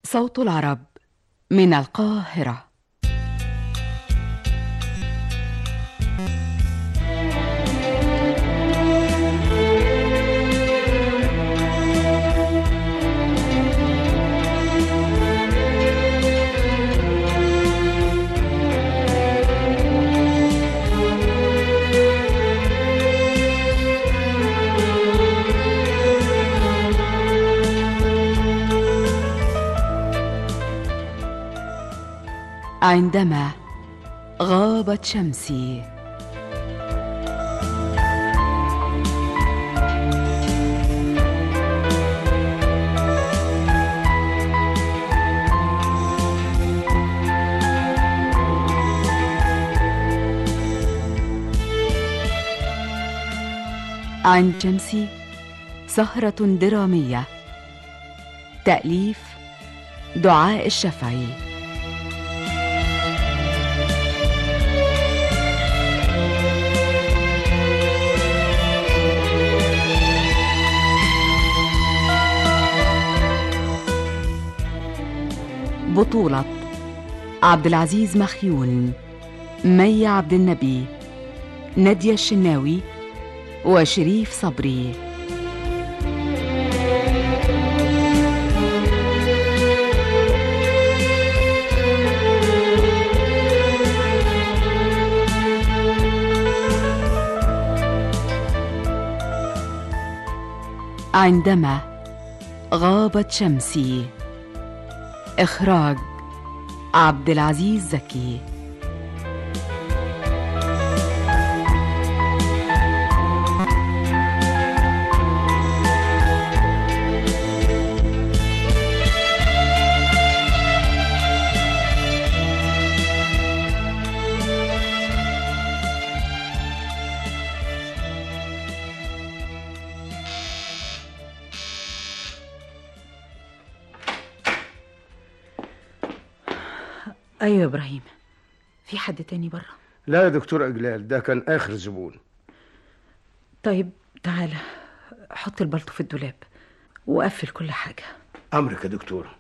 صوت العرب من القاهرة عندما غابت شمسي عند شمسي سهرة درامية تأليف دعاء الشفعي بطولة عبد العزيز مخيون مي عبد النبي نادية الشناوي وشريف صبري عندما غابت شمسي إخراج عبد العزيز زكي ايوه يا ابراهيم في حد تاني بره لا يا دكتور اجلال ده كان اخر زبون طيب تعالى حط البلطو في الدولاب وقفل كل حاجه امرك يا دكتوره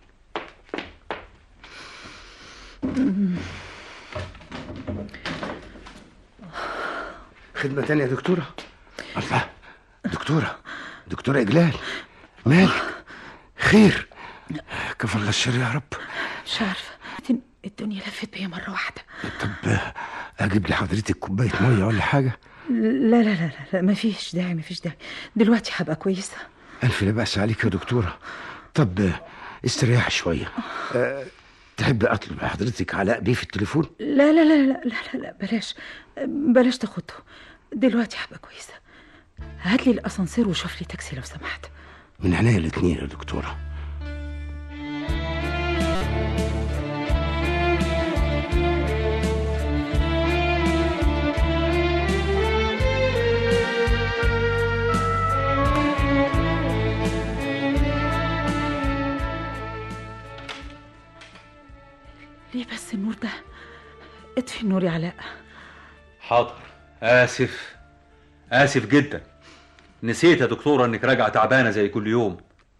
خدمة تانية يا دكتورة الله دكتورة دكتورة إجلال مالك خير كفى الله الشر يا رب مش عارفه الدنيا لفت بيا مره واحده طب أجيب لحضرتك كوباية مية ولا حاجة لا لا لا لا, لا مفيش داعي مفيش داعي دلوقتي هبقى كويسه ألف لا بأس عليك يا دكتورة طب استريح شوية أه تحب أطلب لحضرتك علاء بيه في التليفون لا لا لا لا لا لا, لا بلاش بلاش تاخده دلوقتي هبقى كويسه هات لي الاسانسير وشوف لي تاكسي لو سمحت من عينيا الاتنين يا دكتورة ليه بس النور ده اطفي النور يا علاء حاضر آسف آسف جدا نسيت يا دكتورة إنك راجعة تعبانة زي كل يوم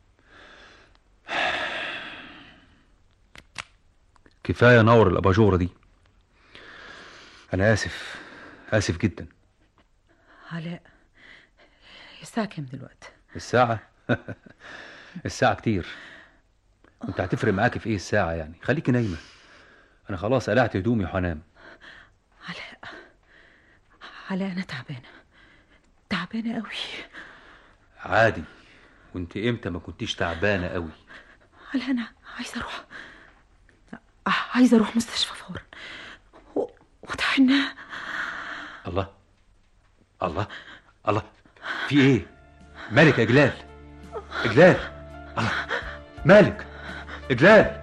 كفاية نور الأباجورة دي أنا آسف آسف جدا علاء الساعة كام دلوقتي؟ الساعة الساعة كتير انت هتفرق معاكي في ايه الساعة يعني خليكي نايمة انا خلاص قلعت هدومي وهنام علاء علاء أنا تعبانة تعبانة قوي عادي وانت امتى ما كنتيش تعبانة قوي علاء أنا عايزة أروح عايزة أروح مستشفى فورا و- وتحنى الله الله الله في ايه مالك يا جلال اجلال الله مالك اجلال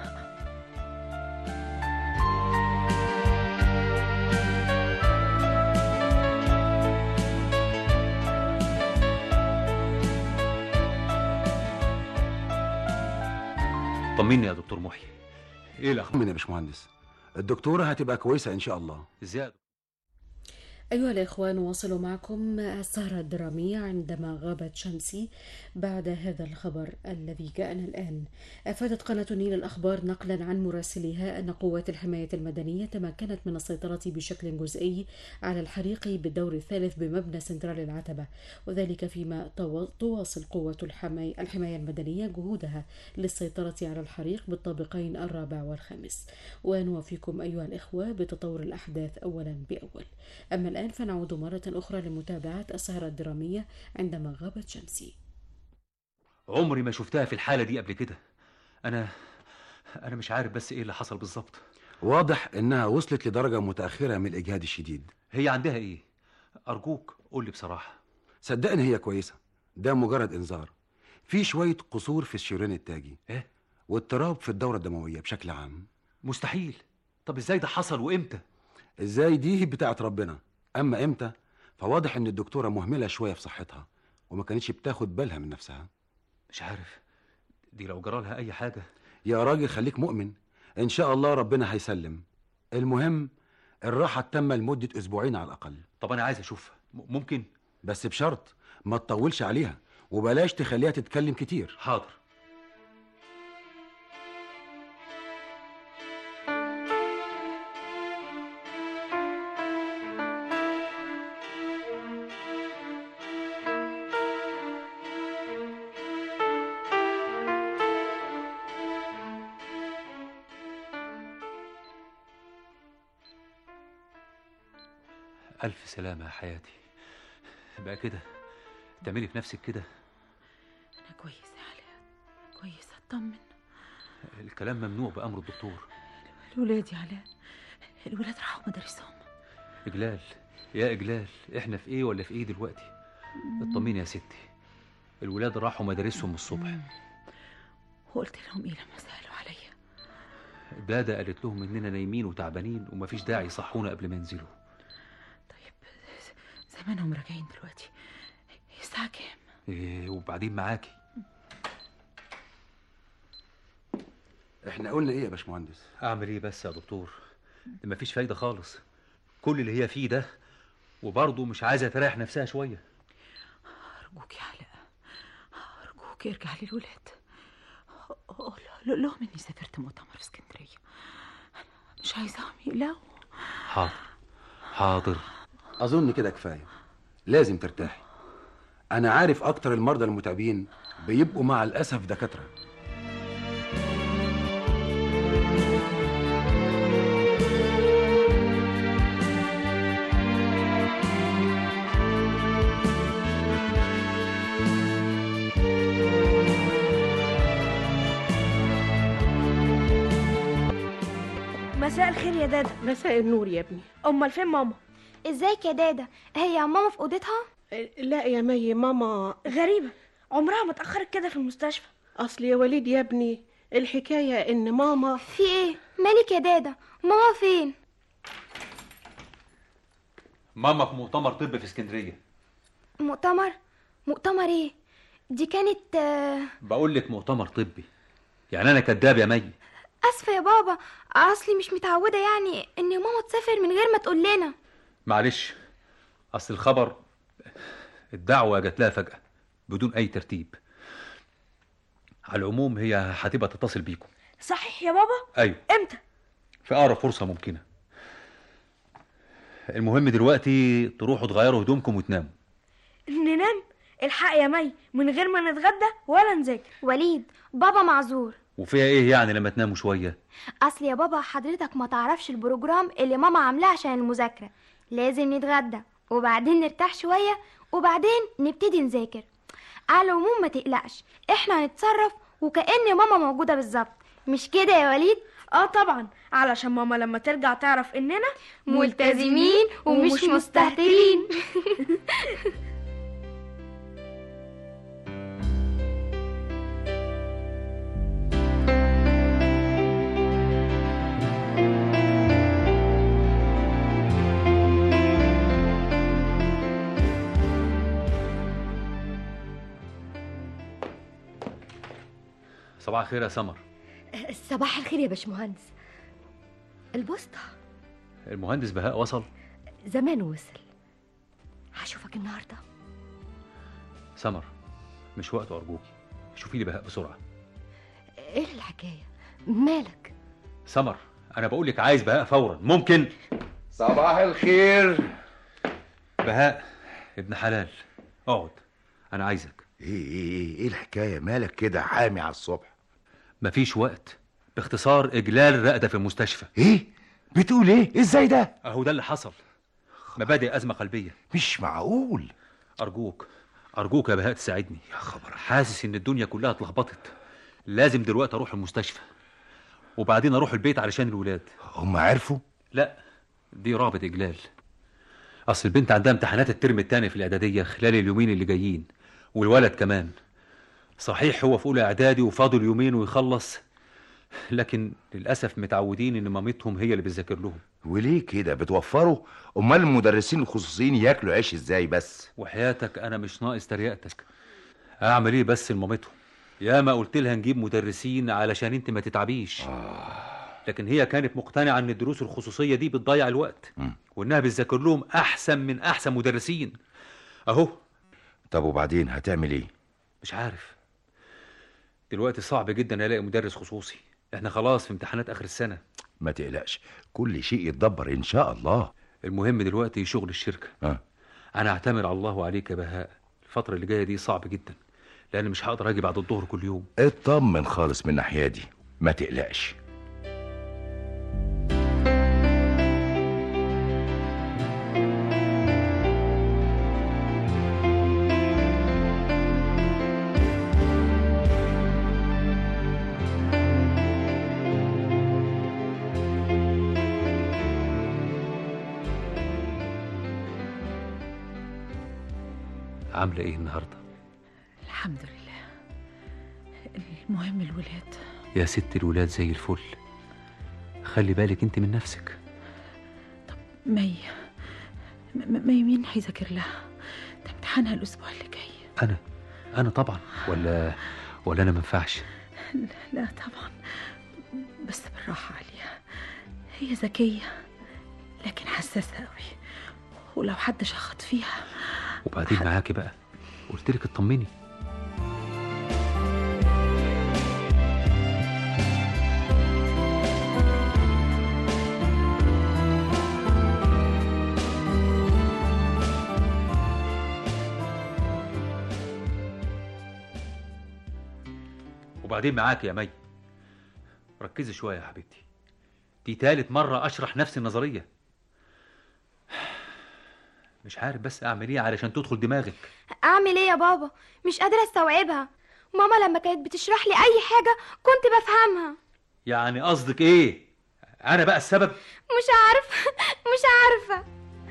طمني يا دكتور محي ايه الاخبار من يا باشمهندس الدكتورة هتبقى كويسة إن شاء الله ازاي أيها الإخوة نواصل معكم السهرة الدرامية عندما غابت شمسي بعد هذا الخبر الذي جاءنا الآن أفادت قناة النيل الأخبار نقلا عن مراسلها أن قوات الحماية المدنية تمكنت من السيطرة بشكل جزئي على الحريق بالدور الثالث بمبنى سنترال العتبة وذلك فيما تو- تواصل قوة الحماية, الحماية المدنية جهودها للسيطرة على الحريق بالطابقين الرابع والخامس ونوافيكم أيها الإخوة بتطور الأحداث أولا بأول أما الآن فنعود مرة أخرى لمتابعة السهرة الدرامية عندما غابت شمسي عمري ما شفتها في الحالة دي قبل كده أنا أنا مش عارف بس إيه اللي حصل بالظبط واضح انها وصلت لدرجه متاخره من الاجهاد الشديد هي عندها إيه أرجوك قول لي بصراحة صدقني هي كويسه ده مجرد انذار في شويه قصور في الشريان التاجي إيه واضطراب في الدوره الدمويه بشكل عام مستحيل طب إزاي ده حصل وإمتى ازاي دي بتاعت ربنا اما امتى فواضح ان الدكتوره مهمله شويه في صحتها وما كانتش بتاخد بالها من نفسها مش عارف دي لو جرالها أي حاجة يا راجل خليك مؤمن ان شاء الله ربنا هيسلم المهم الراحه التامه لمده اسبوعين على الاقل طب أنا عايز أشوفها م- ممكن بس بشرط ما تطولش عليها وبلاش تخليها تتكلم كتير حاضر ألف سلامة يا حياتي بقى كده تعملي في نفسك كده أنا كويسة يا علاء كويسة اطمن الكلام ممنوع بأمر الدكتور الولاد يا علاء الولاد راحوا مدارسهم إجلال يا إجلال إحنا في إيه ولا في إيه دلوقتي اطمني يا ستي الولاد راحوا مدارسهم الصبح وقلت لهم ايه لما سألوا عليا دادا قالت لهم إننا نايمين وتعبانين ومفيش داعي يصحونا قبل ما ينزلوا طيب زمانهم راجعين دلوقتي الساعة كام؟ إيه وبعدين معاكي احنا قلنا ايه يا باشمهندس أعمل إيه بس يا دكتور ده مفيش فايدة خالص كل اللي هي فيه ده وبرضه مش عايزة تريح نفسها شوية أرجوك يا علاء أرجوك ارجع للولاد قول قول لهم إني سافرت مؤتمر في اسكندرية مش عايزاهم يقلقوا حاضر حاضر اظن كده كفايه لازم ترتاحي انا عارف اكتر المرضى المتعبين بيبقوا مع الاسف دكاتره مساء الخير يا دادا مساء النور يا ابني امال فين ماما ازيك يا دادا هي ماما في اوضتها لا يا مي ماما غريبه عمرها ما اتاخرت كده في المستشفى اصل يا وليد يا ابني الحكايه ان ماما في ايه مالك يا دادا ماما فين ماما في مؤتمر طب في اسكندرية مؤتمر مؤتمر ايه دي كانت آه، بقول لك مؤتمر طبي يعني أنا كداب يا مي اسفه يا بابا اصلي مش متعوده يعني ان ماما تسافر من غير ما تقول لنا معلش أصل الخبر الدعوة جات لها فجأة بدون أي ترتيب على العموم هي هتبقى تتصل بيكم صحيح يا بابا أيوه امتى في أقرب فرصة ممكنة المهم دلوقتي تروحوا تغيروا هدومكم وتناموا ننام الحق يا مي من غير ما نتغدى ولا نذاكر وليد بابا معذور وفيها ايه يعني لما تناموا شوية اصل يا بابا حضرتك ما تعرفش البروجرام اللي ماما عاملاه عشان المذاكره لازم نتغدى وبعدين نرتاح شويه وبعدين نبتدي نذاكر على العموم ما تقلقش احنا هنتصرف وكأن ماما موجوده بالظبط مش كده يا وليد اه طبعا علشان ماما لما ترجع تعرف اننا ملتزمين ومش مستهترين صباح الخير يا سمر صباح الخير يا باشمهندس البوسطة المهندس بهاء وصل زمان وصل هشوفك النهارده سمر مش وقته ارجوكي شوفي لي بهاء بسرعه ايه الحكايه مالك سمر انا بقول لك عايز بهاء فورا ممكن صباح الخير بهاء ابن حلال اقعد انا عايزك ايه ايه ايه ايه الحكايه مالك كده حامي على الصبح مفيش وقت باختصار اجلال رقده في المستشفى ايه بتقول ايه ازاي ده اهو ده اللي حصل مبادئ ازمه قلبيه مش معقول ارجوك ارجوك يا بهاء تساعدني يا خبر حاسس ان الدنيا كلها اتلخبطت لازم دلوقتي اروح المستشفى وبعدين اروح البيت علشان الولاد هم عرفوا لا دي رابط اجلال اصل البنت عندها امتحانات الترم الثاني في الاعداديه خلال اليومين اللي جايين والولد كمان صحيح هو في اولى اعدادي وفاضل يومين ويخلص لكن للاسف متعودين ان مامتهم هي اللي بتذاكر لهم وليه كده بتوفروا امال المدرسين الخصوصيين ياكلوا عيش ازاي بس وحياتك انا مش ناقص تريقتك اعمل ايه بس لمامتهم يا ما قلت لها نجيب مدرسين علشان انت ما تتعبيش لكن هي كانت مقتنعه ان الدروس الخصوصيه دي بتضيع الوقت مم. وانها بتذاكر لهم احسن من احسن مدرسين اهو طب وبعدين هتعمل ايه مش عارف دلوقتي صعب جدا الاقي مدرس خصوصي احنا خلاص في امتحانات اخر السنه ما تقلقش كل شيء يتدبر ان شاء الله المهم دلوقتي شغل الشركه اه انا اعتمد على الله عليك يا بهاء الفتره اللي جايه دي صعب جدا لان مش هقدر اجي بعد الظهر كل يوم اطمن خالص من ناحيه دي ما تقلقش عامله ايه النهارده الحمد لله المهم الولاد يا ست الولاد زي الفل خلي بالك انت من نفسك مي م- مي مين هيذاكر لها ده امتحانها الاسبوع اللي جاي انا انا طبعا ولا ولا انا منفعش لا طبعا بس بالراحة عليها هي ذكية لكن حساسة قوي ولو حد شخط فيها وبعدين معاكي بقى قلت لك اطمني وبعدين معاك يا مي ركزي شوية يا حبيبتي دي تالت مرة أشرح نفس النظرية مش عارف بس أعمل إيه علشان تدخل دماغك اعمل ايه يا بابا مش قادره استوعبها ماما لما كانت بتشرح لي اي حاجه كنت بفهمها يعني قصدك إيه؟ أنا بقى السبب؟ مش عارفه مش عارفه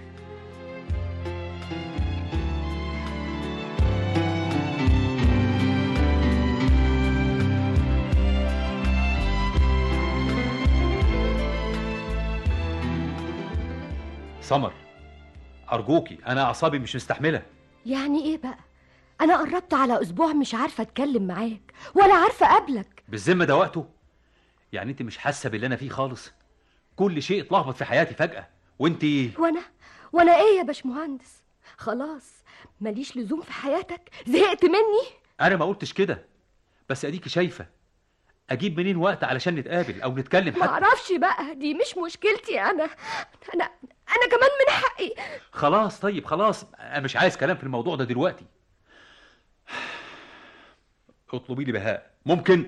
سمر أرجوكي أنا أعصابي مش مستحملة يعني ايه بقى انا قربت على اسبوع مش عارفه اتكلم معاك ولا عارفه اقابلك بالذمة ده وقته؟ يعني أنت مش حاسة باللي أنا فيه خالص؟ كل شيء اتلخبط في حياتي فجأة وأنت وانا وانا ايه يا باشمهندس خلاص ماليش لزوم في حياتك زهقت مني أنا ما قلتش كده بس أديكي شايفة أجيب منين وقت علشان نتقابل أو نتكلم ما حتى اعرفش بقى دي مش مشكلتي انا انا انا كمان من حقي خلاص طيب خلاص أنا مش عايز كلام في الموضوع ده دلوقتي اطلبي لي بهاء ممكن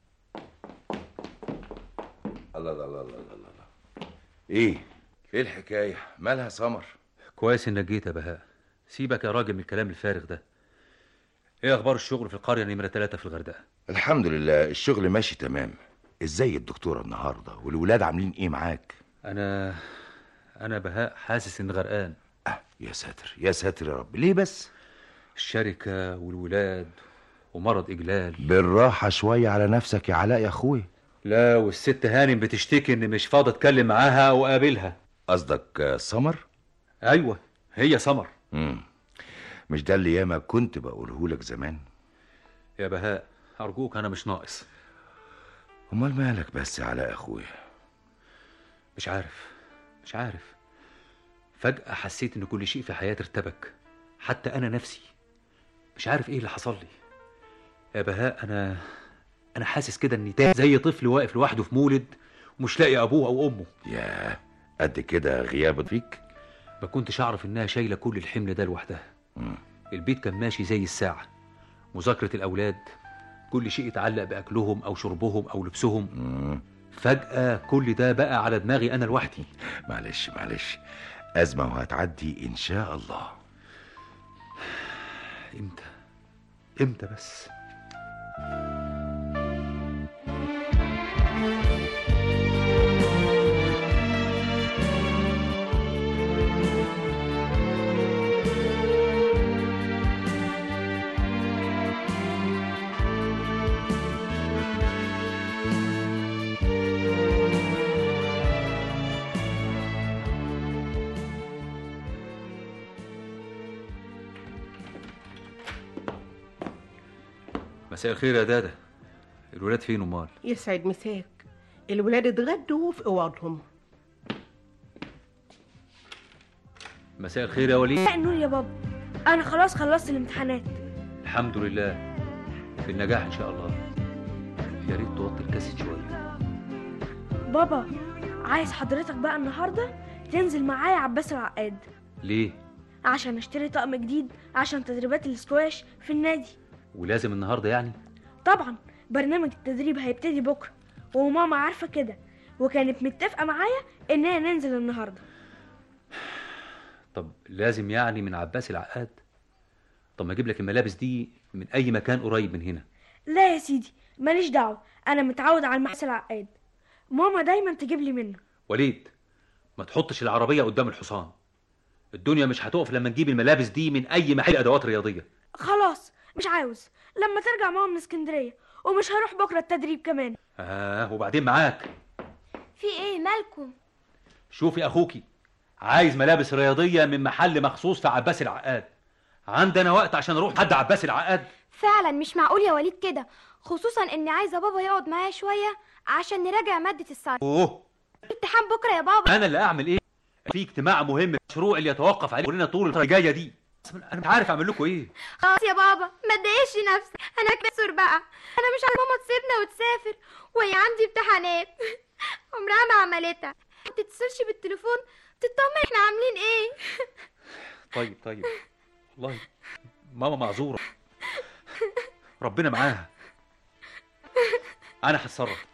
الله الله الله الله الله الله ايه ايه الحكايه مالها سمر كويس انك جيت يا بهاء سيبك يا راجل من الكلام الفارغ ده ايه اخبار الشغل في القريه نمره ثلاثة في الغردقه الحمد لله الشغل ماشي تمام ازاي الدكتوره النهارده والولاد عاملين ايه معاك انا انا بهاء حاسس اني غرقان آه يا ساتر يا ساتر يا رب ليه بس الشركه والولاد ومرض اجلال بالراحه شويه على نفسك يا علاء يا اخويا لا والست هانم بتشتكي ان مش فاضي اتكلم معاها او اقابلها قصدك آه، سمر ايوه هي سمر مم. مش ده اللي ياما كنت بقوله لك زمان يا بهاء ارجوك انا مش ناقص امال مالك بس يا علاء يا اخويا مش عارف مش عارف فجاه حسيت ان كل شيء في حياتي ارتبك حتى انا نفسي مش عارف ايه اللي حصل لي يا بهاء انا انا حاسس كده اني تاه زي طفل واقف لوحده في مولد ومش لاقي ابوه او امه يا قد كده غياب فيك ما كنتش اعرف انها شايله كل الحمل ده لوحدها البيت كان ماشي زي الساعه مذاكره الاولاد كل شيء يتعلق باكلهم او شربهم او لبسهم فجاه كل ده بقى على دماغي انا لوحدي معلش معلش أزمة وهتعدي إن شاء الله امتى امتى بس مساء الخير يا دادا الولاد فين امال يسعد مساك الولاد اتغدوا في اوضهم مساء الخير يا وليد مساء النور يا بابا انا خلاص خلصت الامتحانات الحمد لله بالنجاح ان شاء الله يا ريت توطي الكاسيت شويه بابا عايز حضرتك بقى النهارده تنزل معايا عباس العقاد ليه عشان اشتري طقم جديد عشان تدريبات السكواش في النادي ولازم النهارده يعني طبعا برنامج التدريب هيبتدي بكره وماما عارفه كده وكانت متفقه معايا اننا ننزل النهارده طب لازم يعني من عباس العقاد طب ما اجيب لك الملابس دي من اي مكان قريب من هنا لا يا سيدي ماليش دعوه انا متعود على المحس العقاد ماما دايما تجيب لي منه وليد ما تحطش العربيه قدام الحصان الدنيا مش هتقف لما نجيب الملابس دي من اي محل ادوات رياضيه خلاص مش عاوز لما ترجع ماما من اسكندريه ومش هروح بكره التدريب كمان اه وبعدين معاك في ايه مالكم شوفي اخوكي عايز ملابس رياضيه من محل مخصوص في عباس العقاد عندنا وقت عشان اروح حد عباس العقاد فعلا مش معقول يا وليد كده خصوصا اني عايزه بابا يقعد معايا شويه عشان نراجع ماده الساينس اوه امتحان بكره يا بابا انا اللي اعمل ايه في اجتماع مهم مشروع اللي يتوقف عليه كلنا طول الفتره الجايه دي انا مش عارف اعمل لكم ايه خلاص يا بابا ما تضايقش نفسك انا كسر بقى انا مش عايزه ماما تسيبنا وتسافر وهي عندي امتحانات عمرها ما عملتها ما تتصلش بالتليفون تطمن احنا عاملين ايه طيب طيب والله ماما معذوره ربنا معاها انا هتصرف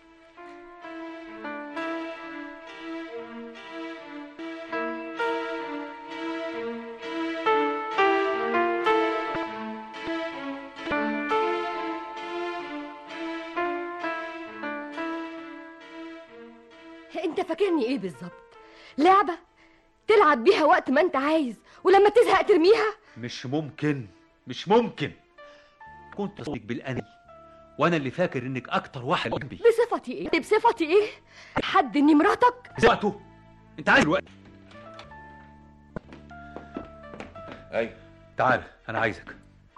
انت فاكرني ايه بالظبط لعبة تلعب بيها وقت ما انت عايز ولما تزهق ترميها مش ممكن مش ممكن كنت صديق بالاني وانا اللي فاكر انك اكتر واحد جنبي بصفتي ايه بصفتي ايه حد اني مراتك وقته انت عايز الوقت ايوه تعال انا عايزك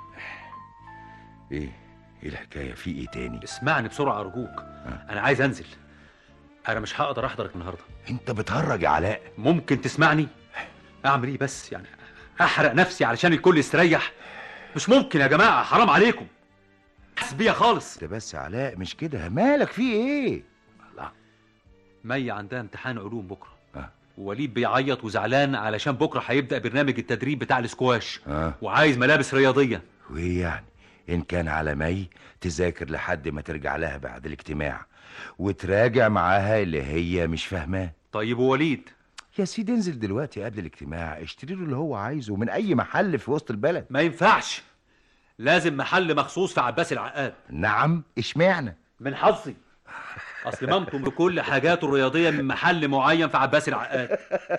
ايه ايه الحكايه في ايه تاني اسمعني بسرعه ارجوك انا عايز انزل انا مش هقدر احضرك النهارده انت بتهرج يا علاء ممكن تسمعني اعمل ايه بس يعني احرق نفسي علشان الكل يستريح مش ممكن يا جماعه حرام عليكم حاسس بيا خالص ده بس يا علاء مش كده مالك في ايه الله مي عندها امتحان علوم بكره آه. ووليد بيعيط وزعلان علشان بكره هيبدا برنامج التدريب بتاع الاسكواش اه وعايز ملابس رياضيه وايه يعني ان كان على مي تذاكر لحد ما ترجع لها بعد الاجتماع وتراجع معاها اللي هي مش فاهماه طيب ووليد يا سيدي انزل دلوقتي قبل الاجتماع اشتري له اللي هو عايزه من اي محل في وسط البلد ما ينفعش لازم محل مخصوص في عباس العقاد نعم اشمعنى من حظي اصل مامته بكل حاجاته الرياضيه من محل معين في عباس العقاد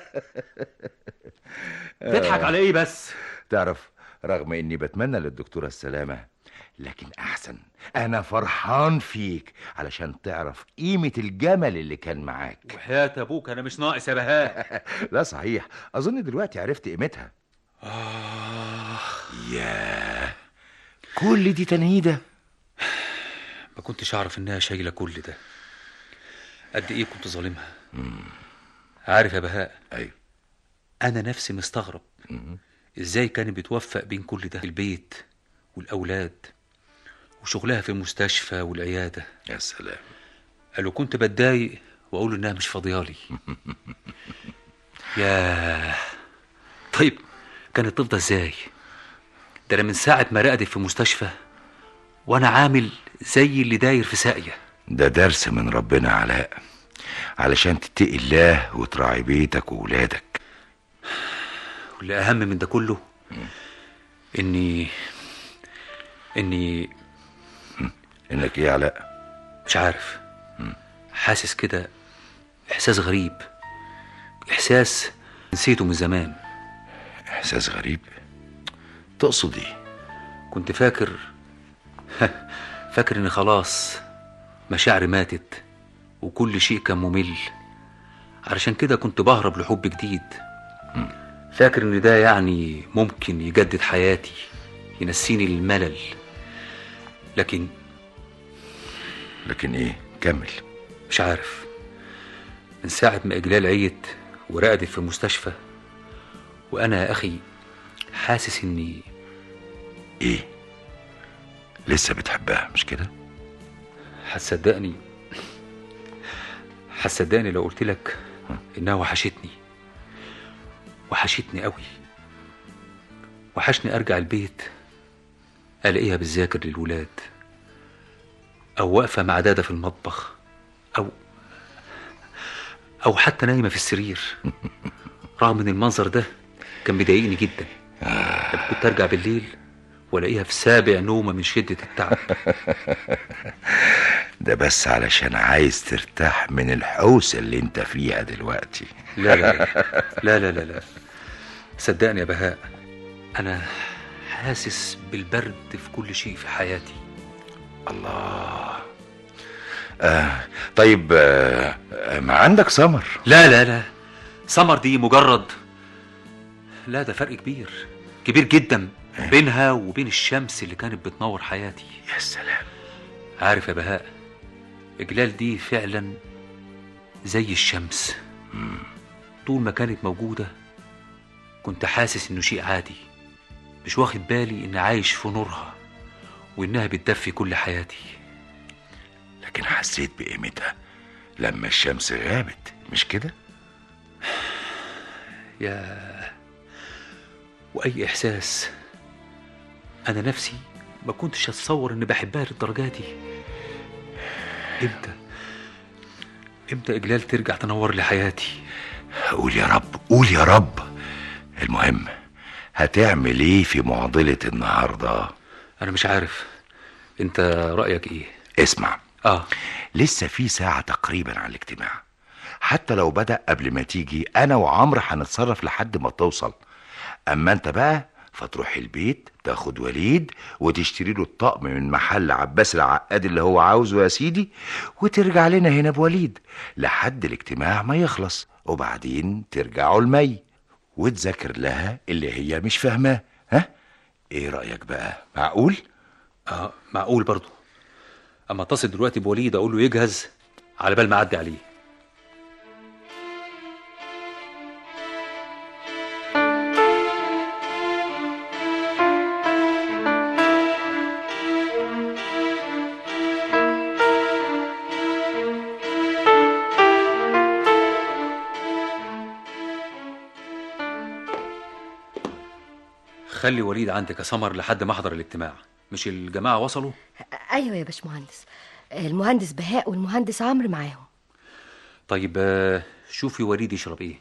تضحك على ايه بس تعرف رغم اني بتمنى للدكتوره السلامه لكن احسن انا فرحان فيك علشان تعرف قيمه الجمل اللي كان معاك وحياة ابوك انا مش ناقص يا بهاء لا صحيح اظن دلوقتي عرفت قيمتها آه ياه كل دي تنهيده ما كنتش اعرف انها شايله كل ده قد ايه كنت ظالمها عارف يا بهاء ايوه انا نفسي مستغرب ازاي كانت بتوفق بين كل ده البيت والاولاد وشغلها في المستشفى والعياده يا سلام قالوا كنت بتضايق واقول انها مش فاضيالي يا طيب كانت تفضى ازاي ده انا من ساعه ما رقدت في مستشفى وانا عامل زي اللي داير في ساقيه ده درس من ربنا علاء علشان تتقي الله وتراعي بيتك وولادك واللي اهم من ده كله اني اني انك ايه يا علاء مش عارف حاسس كده احساس غريب احساس نسيته من زمان احساس غريب تقصد ايه كنت فاكر فاكر اني خلاص مشاعري ماتت وكل شيء كان ممل علشان كده كنت بهرب لحب جديد فاكر ان ده يعني ممكن يجدد حياتي ينسيني الملل لكن لكن ايه كمل مش عارف من ساعة ما إجلال عيت ورقدت في المستشفى وأنا يا أخي حاسس إني ايه لسه بتحبها مش كده هتصدقني هتصدقني لو قلت لك إنها وحشتني وحشتني قوي وحشني أرجع البيت ألاقيها بتذاكر للولاد أو واقفة مع دادة في المطبخ أو أو حتى نايمة في السرير رغم إن المنظر ده كان بيضايقني جدا كنت أرجع بالليل وألاقيها في سابع نومة من شدة التعب ده بس علشان عايز ترتاح من الحوسة اللي انت فيها دلوقتي لا لا لا لا لا لا صدقني يا بهاء أنا حاسس بالبرد في كل شيء في حياتي الله آه طيب آه آه، ما عندك سمر لا لا لا سمر دي مجرد لا ده فرق كبير كبير جدا بينها وبين الشمس اللي كانت بتنور حياتي يا سلام عارف يا بهاء إجلال دي فعلا زي الشمس طول ما كانت موجودة كنت حاسس إنه شيء عادي مش واخد بالي إني عايش في نورها وإنها بتدفي كل حياتي لكن حسيت بقيمتها لما الشمس غابت مش كده يا وأي إحساس أنا نفسي ما كنتش أتصور إني بحبها للدرجة دي إمتى إمتى إجلال ترجع تنور لي حياتي قول يا رب قول يا رب المهم هتعمل ايه في معضلة النهاردة أنا مش عارف أنت رأيك إيه اسمع آه لسه في ساعة تقريبا على الاجتماع حتى لو بدأ قبل ما تيجي أنا وعمرو هنتصرف لحد ما توصل أما أنت بقى فتروح البيت تاخد وليد وتشتري له الطقم من محل عباس العقاد اللي هو عاوزه يا سيدي وترجع لنا هنا بوليد لحد الاجتماع ما يخلص وبعدين ترجعوا المي وتذاكر لها اللي هي مش فاهماه ها ايه رأيك بقى معقول آه معقول برضو أما اتصل دلوقتي بوليد أقول له يجهز على بال ما أعدي عليه خلي وليد عندك يا سمر لحد ما احضر الاجتماع مش الجماعة وصلوا ايوه يا باشمهندس المهندس بهاء والمهندس عمرو معاهم طيب آه، شوفي وليد يشرب ايه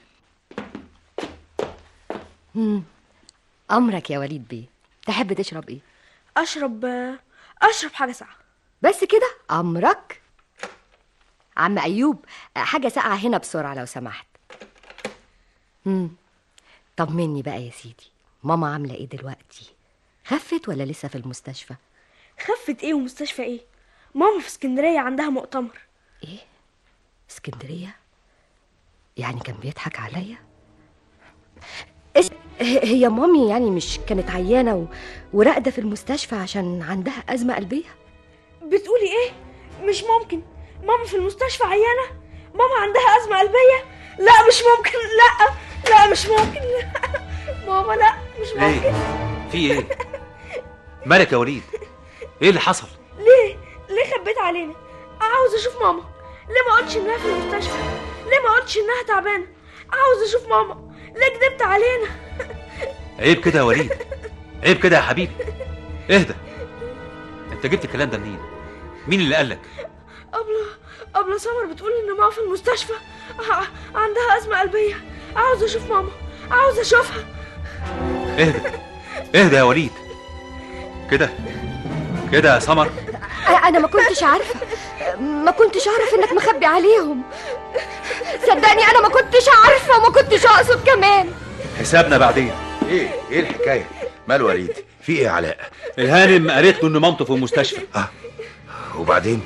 مم. امرك يا وليد بيه تحب تشرب ايه اشرب اشرب حاجه ساقعه بس كده امرك عم ايوب حاجه ساقعه هنا بسرعه لو سمحت مم. طمني بقى يا سيدي ماما عامله ايه دلوقتي خفت ولا لسه في المستشفى خفت ايه ومستشفى ايه ماما في اسكندريه عندها مؤتمر ايه اسكندريه يعني كان بيضحك عليا إس... ه- هي مامي يعني مش كانت عيانه و... وراقده في المستشفى عشان عندها ازمه قلبيه بتقولي ايه مش ممكن ماما في المستشفى عيانه ماما عندها ازمه قلبيه لا مش ممكن لا لا مش ممكن لا ماما لا مش ليه ممكن في ايه مالك يا وليد ايه اللي حصل ليه ليه خبيت علينا عاوز اشوف ماما ليه ما قلتش انها في المستشفى ليه ما قلتش انها تعبانه عاوز اشوف ماما ليه كدبت علينا عيب كده يا وليد عيب كده يا حبيبي اهدى انت جبت الكلام ده منين مين اللي قالك أبلة أبلة سمر بتقول إن ماما في المستشفى ع- عندها أزمة قلبية عاوز أشوف ماما عاوز أشوفها اهدى اهدى يا وليد كده كده يا سمر انا ما كنتش عارفه ما كنتش اعرف انك مخبي عليهم صدقني انا ما كنتش عارفه وما كنتش اقصد كمان حسابنا بعدين ايه ايه الحكايه مال وليد في ايه يا علاء الهانم قالت له ان مامته في المستشفى وبعدين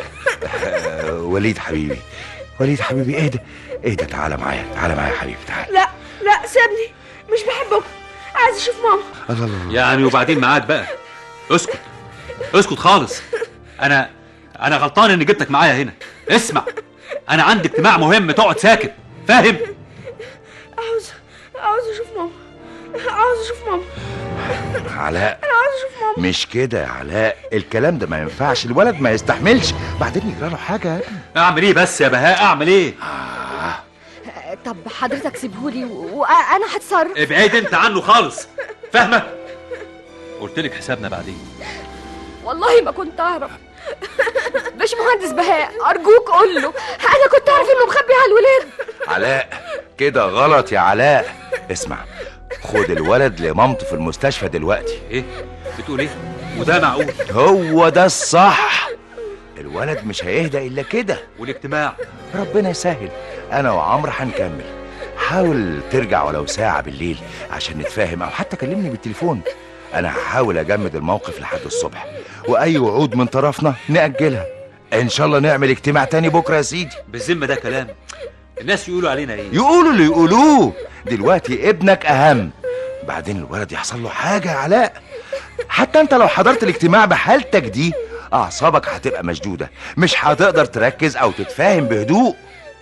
آه، وليد حبيبي وليد حبيبي اهدى اهدى تعالى معايا تعالى معايا يا حبيبي تعالى لا لا سيبني مش بحبكم عايز أشوف ماما الله الله الله. يعني وبعدين معاك بقى اسكت اسكت خالص انا انا غلطان اني جبتك معايا هنا اسمع انا عندي اجتماع مهم تقعد ساكت فاهم عاوز عاوز أشوف ماما عاوز أشوف ماما علاء أنا عاوز أشوف ماما مش كده يا علاء الكلام ده ما ينفعش الولد ما يستحملش بعدين يجرى له حاجه اعمل ايه بس يا بهاء اعمل ايه آه. طب حضرتك سيبهولي و- وانا هتصرف ابعد انت عنه خالص فاهمه قلت لك حسابنا بعدين والله ما كنت اعرف باش مهندس بهاء ارجوك قول له انا كنت اعرف انه مخبي على الولاد علاء كده غلط يا علاء اسمع خد الولد لمامته في المستشفى دلوقتي ايه بتقول ايه وده معقول هو ده الصح الولد مش هيهدى الا كده والاجتماع ربنا يسهل انا وعمرو هنكمل حاول ترجع ولو ساعة بالليل عشان نتفاهم او حتى كلمني بالتليفون انا هحاول اجمد الموقف لحد الصبح واي وعود من طرفنا نأجلها ان شاء الله نعمل اجتماع تاني بكرة يا سيدي بالذمه ده كلام الناس يقولوا علينا ايه يقولوا اللي يقولوه دلوقتي ابنك اهم بعدين الولد يحصل له حاجة يا علاء حتى انت لو حضرت الاجتماع بحالتك دي اعصابك هتبقى مشدودة مش هتقدر تركز او تتفاهم بهدوء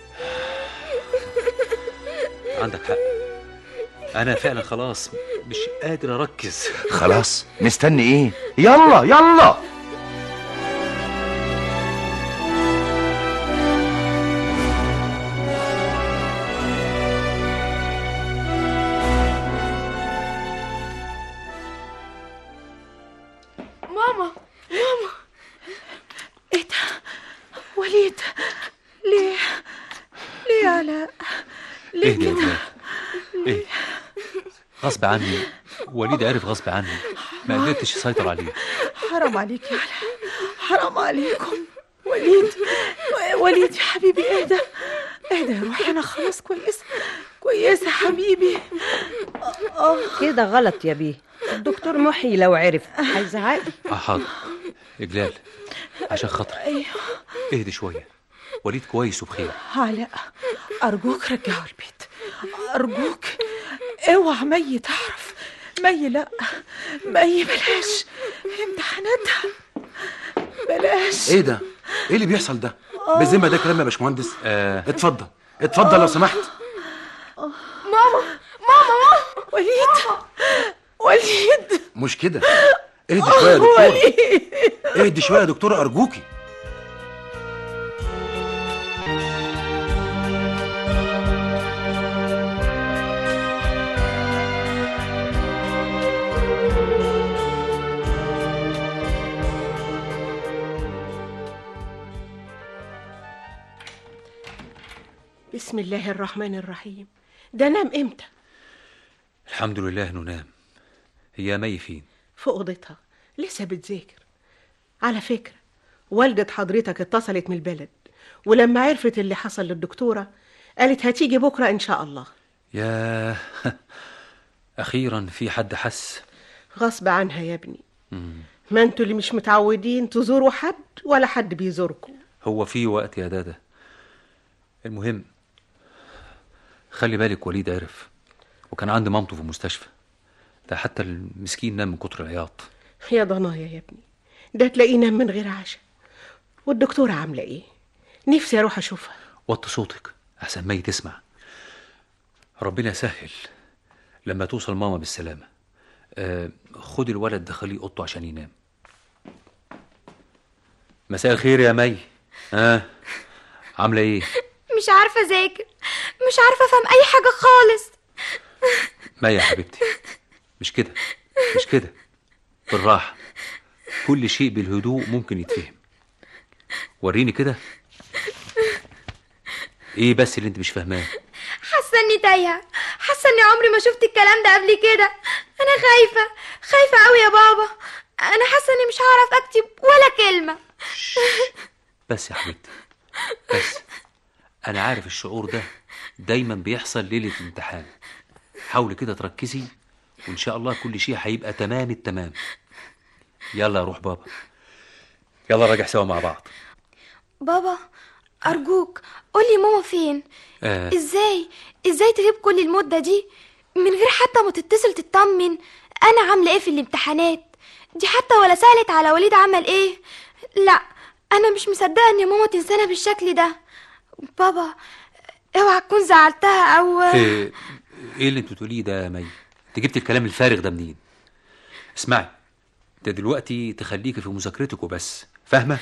عندك حق انا فعلا خلاص مش قادر اركز خلاص مستني ايه يلا يلا ماما ماما ايه ده وليد ليه ليه يا علاء ليه اهدي يا كده ولاد اهدي غصب عني وليد عرف غصب عني ما قدرتش يسيطر عليه حرام عليك يا علاء حرام عليكم وليد وليد يا حبيبي اهدى اهدى يا روحي انا خلاص كويسه كويسه حبيبي كده غلط يا بيه الدكتور محي لو عرف هيزعق اه حاضر اجلال عشان خاطري ايوه اهدي شويه وليد كويس وبخير علاء ارجوك رجعه البيت ارجوك اوعى مي تعرف مي لا مي بلاش امتحاناتها بلاش ايه ده ايه اللي بيحصل ده بالذمه ده كلام يا باشمهندس آه اتفضل اتفضل لو سمحت ماما ماما ماما وليد وليد مش كده اهدي شويه يا دكتور وليد اهدي شويه يا دكتور ارجوكي بسم الله الرحمن الرحيم ده نام امتى الحمد لله انه نام هي مي فين في اوضتها لسه بتذاكر على فكرة والدة حضرتك اتصلت من البلد ولما عرفت اللي حصل للدكتورة قالت هتيجي بكرة إن شاء الله يا اخيرا في حد حس غصب عنها يا ابني مم. ما انتوا اللي مش متعودين تزوروا حد ولا حد بيزوركم هو في وقت يا دادا المهم خلي بالك وليد عرف وكان عند مامته في المستشفى ده حتى المسكين نام من كتر العياط يا ضنايا يا ابني ده تلاقيه نام من غير عشاء والدكتورة عاملة ايه نفسي اروح اشوفها وطي صوتك احسن مي تسمع ربنا يسهل لما توصل ماما بالسلامة آه خد الولد دخليه اوضته عشان ينام مساء الخير يا مي ها آه. عاملة ايه مش عارفة أذاكر مش عارفة أفهم أي حاجة خالص مي يا حبيبتي مش كده مش كده بالراحة كل شيء بالهدوء ممكن يتفهم وريني كده ايه بس اللي انت مش فاهماه حاسة إني تايهة حاسة إني عمري ما شفت الكلام ده قبل كده أنا خايفة خايفة أوي يا بابا أنا حاسة إني مش هعرف أكتب ولا كلمة بس يا حبيبتي بس انا عارف الشعور ده دايما بيحصل ليلة الامتحان حاولي كده تركزي وان شاء الله كل شيء هيبقى تمام التمام يلا روح بابا يلا راجع سوا مع بعض بابا أرجوك قولي ماما فين آه. إزاي إزاي تغيب كل المدة دي من غير حتى ما تتصل تطمن أنا عاملة إيه في الامتحانات دي حتى ولا سألت على وليد عمل إيه لا أنا مش مصدقة إن ماما تنسانا بالشكل ده بابا اوعى تكون زعلتها أو ايه ايه اللي انت بتقوليه ده يا مي انت جبت الكلام الفارغ ده منين اسمعي انت دلوقتي تخليكي في مذاكرتك وبس فاهمه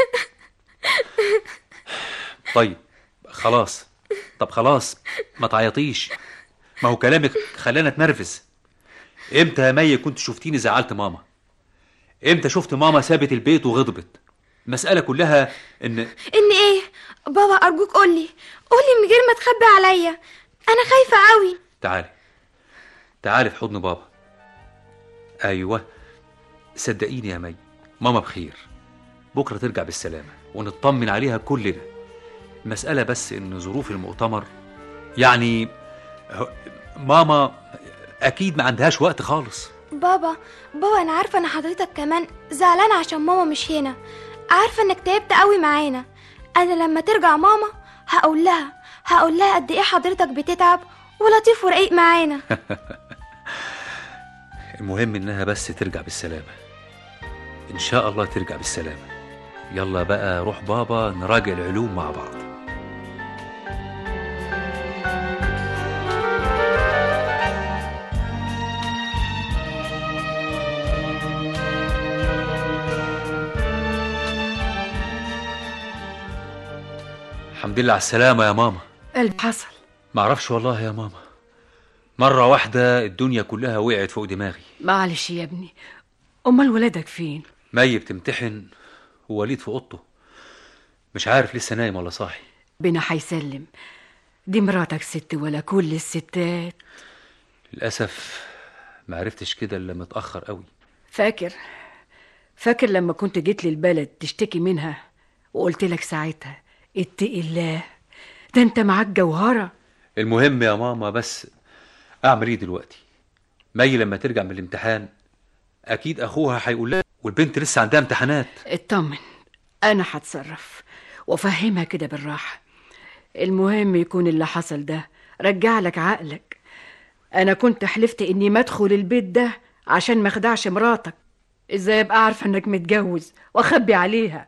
طيب خلاص طب خلاص ما تعيطيش ما هو كلامك خلانا اتنرفز امتى يا مي كنت شفتيني زعلت ماما امتى شفت ماما سابت البيت وغضبت المسألة كلها ان إن إيه بابا أرجوك قولي قولي من غير ما تخبي عليا أنا خايفة أوي تعالي تعالي في حضن بابا ايوه صدقيني يا مي ماما بخير بكره ترجع بالسلامه ونطمن عليها كلنا المساله بس ان ظروف المؤتمر يعني ه- ماما اكيد ما عندهاش وقت خالص بابا بابا انا عارفه ان حضرتك كمان زعلان عشان ماما مش هنا عارفه انك تعبت قوي معانا انا لما ترجع ماما هقول لها هقول لها قد ايه حضرتك بتتعب ولطيف ورقيق معانا المهم انها بس ترجع بالسلامه ان شاء الله ترجع بالسلامه يلا بقى روح بابا نراجع العلوم مع بعض الحمد لله على السلامة يا ماما قلب حصل معرفش والله يا ماما مرة واحدة الدنيا كلها وقعت فوق دماغي معلش يا ابني امال ولادك فين مي بتمتحن ووليد في اوضته مش عارف لسه نايم ولا صاحي بنا هيسلم دي مراتك ست ولا كل الستات للأسف ما عرفتش كده إلا متأخر قوي فاكر فاكر لما كنت جيت لي البلد تشتكي منها وقلت لك ساعتها اتقي الله ده انت معاك جوهرة المهم يا ماما بس أعمل إيه دلوقتي مي لما ترجع من الامتحان أكيد أخوها هيقول لها والبنت لسه عندها امتحانات اطمن انا هتصرف وافهمها كده بالراحة المهم يكون اللي حصل ده رجع لك عقلك انا كنت حلفت اني ما ادخل البيت ده عشان ما اخدعش مراتك ازاي ابقى عارفه انك متجوز واخبي عليها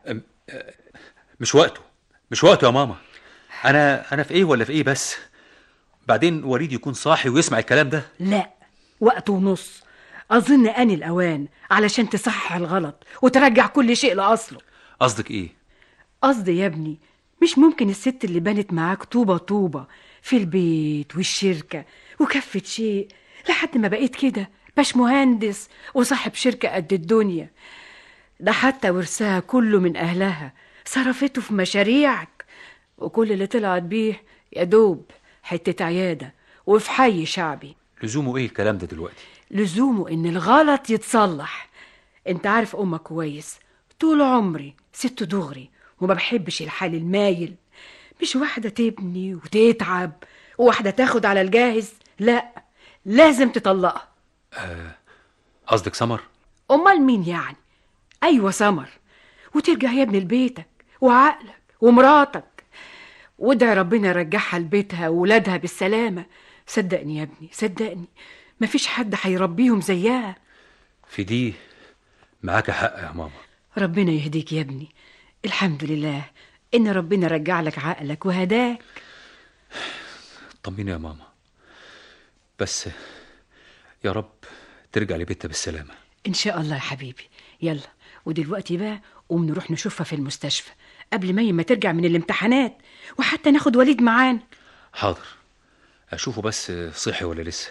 مش وقته مش وقته يا ماما أنا أنا في إيه ولا في إيه بس بعدين وليد يكون صاحي ويسمع الكلام ده لا وقت ونص اظن ان الاوان علشان تصحح الغلط وترجع كل شيء لاصله قصدك إيه قصدي يا ابني مش ممكن الست اللي بنت معاك طوبة طوبة في البيت والشركة وكفت شيء لحد ما بقيت كده باش مهندس وصاحب شركة قد الدنيا ده حتى ورثها كله من أهلها صرفته في مشاريعك وكل اللي طلعت بيه يا دوب حتة عيادة وفي حي شعبي لزومه إيه الكلام ده دلوقتي لزومه ان الغلط يتصلح انت عارف امك كويس طول عمري ست دغري وما بحبش الحال المايل مش واحدة تبني وتتعب وواحدة تاخد على الجاهز لا لازم تطلقها قصدك سمر امال مين يعني ايوه سمر وترجع يا ابني لبيتك وعقلك ومراتك وادعي ربنا يرجعها لبيتها وولادها بالسلامة صدقني يا ابني صدقني مفيش حد هيربيهم زيها في دي معاك حق يا ماما ربنا يهديك يا ابني الحمد لله ان ربنا رجع لك عقلك وهداك طمني يا ماما بس يا رب ترجع لبيتها بالسلامة ان شاء الله يا حبيبي يلا ودلوقتي بقى قوم نروح نشوفها في المستشفى قبل ما ما ترجع من الامتحانات وحتى ناخد وليد معانا حاضر أشوفه بس صحي ولا لسه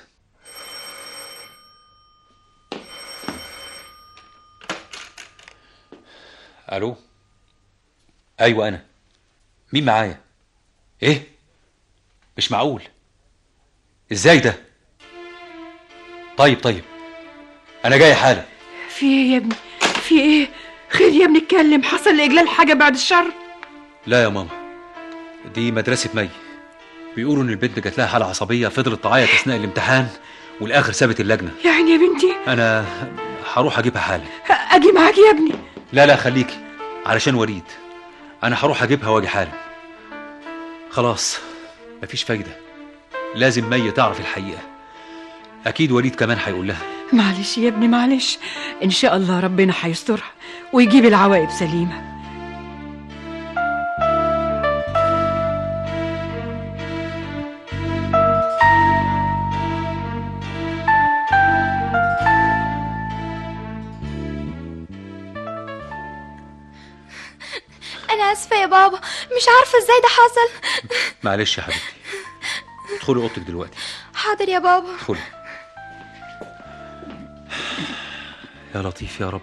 ألو أيوة أنا مين معايا إيه مش معقول إزاي ده طيب طيب أنا جاي حالا في ايه يا ابني في ايه خير يا ابني اتكلم حصل لاجلال حاجه بعد الشر لا يا ماما دي مدرسة مي بيقولوا إن البنت جات لها حالة عصبية فضلت تعيط أثناء الامتحان والآخر سابت اللجنة يعني يا بنتي أنا هروح أجيبها حالا اجي معاك يا ابني لا لا خليكي علشان وليد انا هروح اجيبها واجي حالا خلاص مفيش فايده لازم مي تعرف الحقيقه اكيد وليد كمان هيقول لها معلش يا ابني معلش ان شاء الله ربنا هيسترها ويجيب العواقب سليمه انا اسفه يا بابا مش عارفه ازاي ده حصل معلش يا حبيبتي ادخلي اوضتك دلوقتي حاضر يا بابا ادخلي يا لطيف يا رب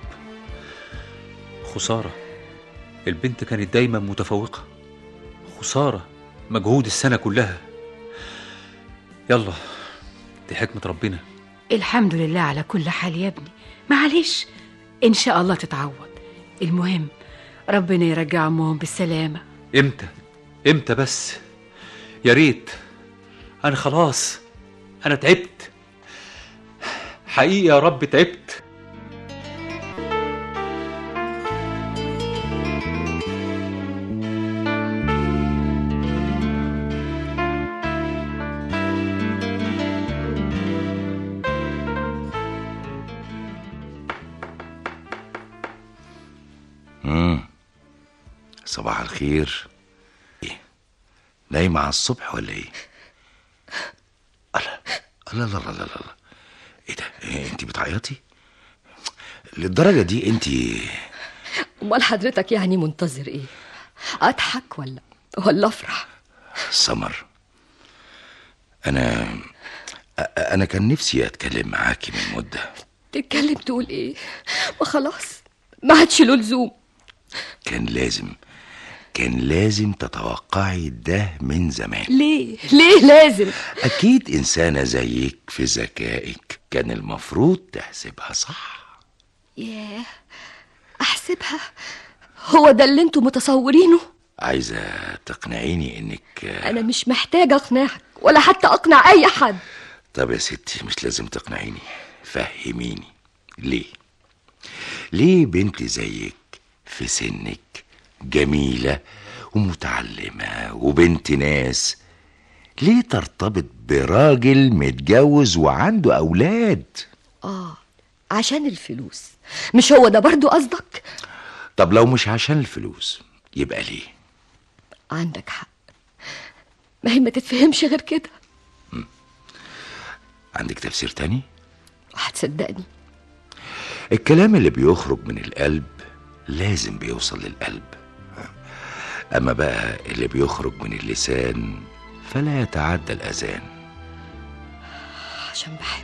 خساره البنت كانت دايما متفوقه خساره مجهود السنه كلها يلا دي حكمه ربنا الحمد لله على كل حال يا ابني معلش ان شاء الله تتعوض المهم ربنا يرجع امهم بالسلامه امتى امتى بس يا ريت انا خلاص انا تعبت حقيقي يا رب تعبت مم. صباح الخير ايه نايمة على الصبح ولا ايه الله الله الله الله الله الله. ايه ده إيه انت بتعيطي للدرجة دي انت امال حضرتك يعني منتظر ايه اضحك ولا ولا افرح سمر انا أ- انا كان نفسي اتكلم معاكي من مدة تتكلم تقول ايه وخلاص ما عادش له لزوم كان لازم كان لازم تتوقعي ده من زمان ليه ليه لازم أكيد إنسانة زيك في ذكائك كان المفروض تحسبها صح ياه احسبها هو ده اللي انتوا متصورينه عايزة تقنعيني إنك انا مش محتاجه اقنعك ولا حتى اقنع اي حد طب يا ستي مش لازم تقنعيني فهميني ليه ليه بنت زيك في سنك جميلة ومتعلمة وبنت ناس ليه ترتبط براجل متجوز وعنده أولاد اه عشان الفلوس مش هو ده برضو قصدك طب لو مش عشان الفلوس يبقى ليه عندك حق ما هي ما تتفهمش غير كده عندك تفسير تاني هتصدقني الكلام اللي بيخرج من القلب لازم بيوصل للقلب أما بقى اللي بيخرج من اللسان فلا يتعدى الأذان عشان بحب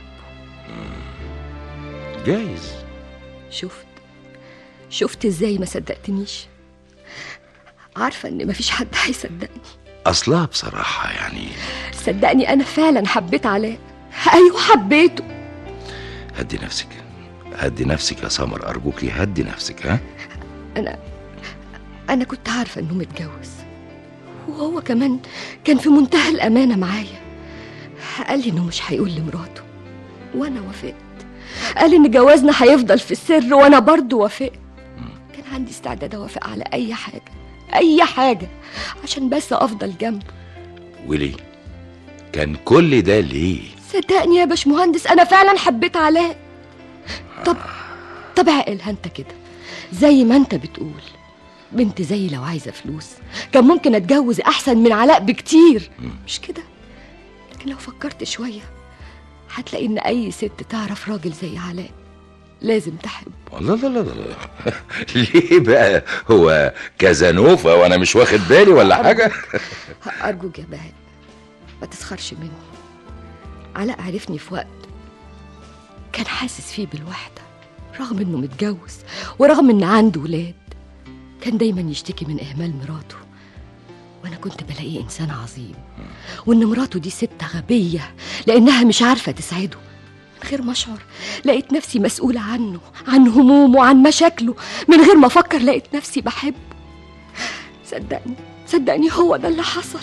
جايز شفت شفت ازاي ما صدقتنيش عارفه ان مفيش حد هيصدقني أصلها بصراحة يعني صدقني انا فعلا حبيت علاء ايوه حبيته هدي نفسك هدي نفسك يا سمر أرجوكي هدي نفسك ها انا انا كنت عارفه انه متجوز وهو كمان كان في منتهى الامانه معايا قال لي انه مش هيقول لمراته وانا وافقت قال ان جوازنا هيفضل في السر وانا برضه وافقت كان عندي استعداد اوافق على اي حاجه اي حاجه عشان بس افضل جنبه وليه كان كل ده ليه صدقني يا باشمهندس انا فعلا حبيت علاء طب طب عقلها انت كده زي ما انت بتقول بنت زي لو عايزه فلوس كان ممكن اتجوز احسن من علاء بكتير مش كده لكن لو فكرت شويه هتلاقي ان اي ست تعرف راجل زي علاء لازم تحبه لا لا لا لا ليه بقى هو كازانوفا وانا مش واخد بالي ولا حاجه ارجوك يا بهاء ما تسخرش مني علاء عرفني في وقت كان حاسس فيه بالوحده رغم انه متجوز ورغم ان عنده ولاد كان دايما يشتكي من اهمال مراته وانا كنت بلاقيه انسان عظيم وان مراته دي ست غبيه لانها مش عارفه تسعده من غير ما اشعر لقيت نفسي مسؤوله عنه عن همومه وعن مشاكله من غير ما افكر لقيت نفسي بحبه صدقني صدقني هو ده اللي حصل